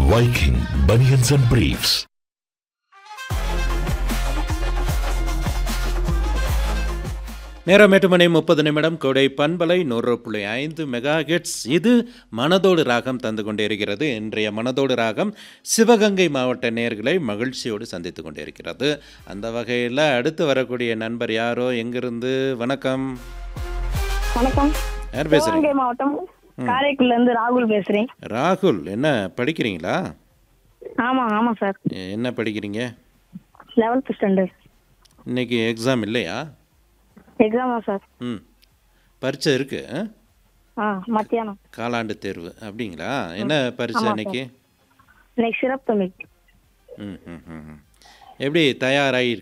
Viking Bunions and Briefs. நேரம் எட்டு மணி முப்பது நிமிடம் கோடை பண்பலை நூறு புள்ளி ஐந்து மெகா ஹெட்ஸ் இது மனதோடு ராகம் தந்து கொண்டிருக்கிறது இன்றைய மனதோடு ராகம் சிவகங்கை மாவட்ட நேர்களை மகிழ்ச்சியோடு சந்தித்து கொண்டிருக்கிறது அந்த வகையில் அடுத்து வரக்கூடிய நண்பர் யாரோ எங்கிருந்து வணக்கம் வணக்கம் யார் பேசுறீங்க சிவகங்கை மாவட்டம் காரைக்குடில இருந்து ராகுல் பேசுறேன் ராகுல் என்ன படிக்கிறீங்களா ஆமா ஆமா சார் என்ன படிக்கிறீங்க லெவல்த் ஸ்டாண்டர்ட் இன்னைக்கு எக்ஸாம் இல்லையா எக்ஸாமா சார் ம் பரீட்சை இருக்கு ஆ? ஆ மத்தியானம் காலாண்டு தேர்வு அப்படிங்களா என்ன பரீட்சை ஆமா, இன்னைக்கு இன்னைக்கு சிறப்பு தமிழ் ம் ம் ம் ம். எப்படி தயாராகி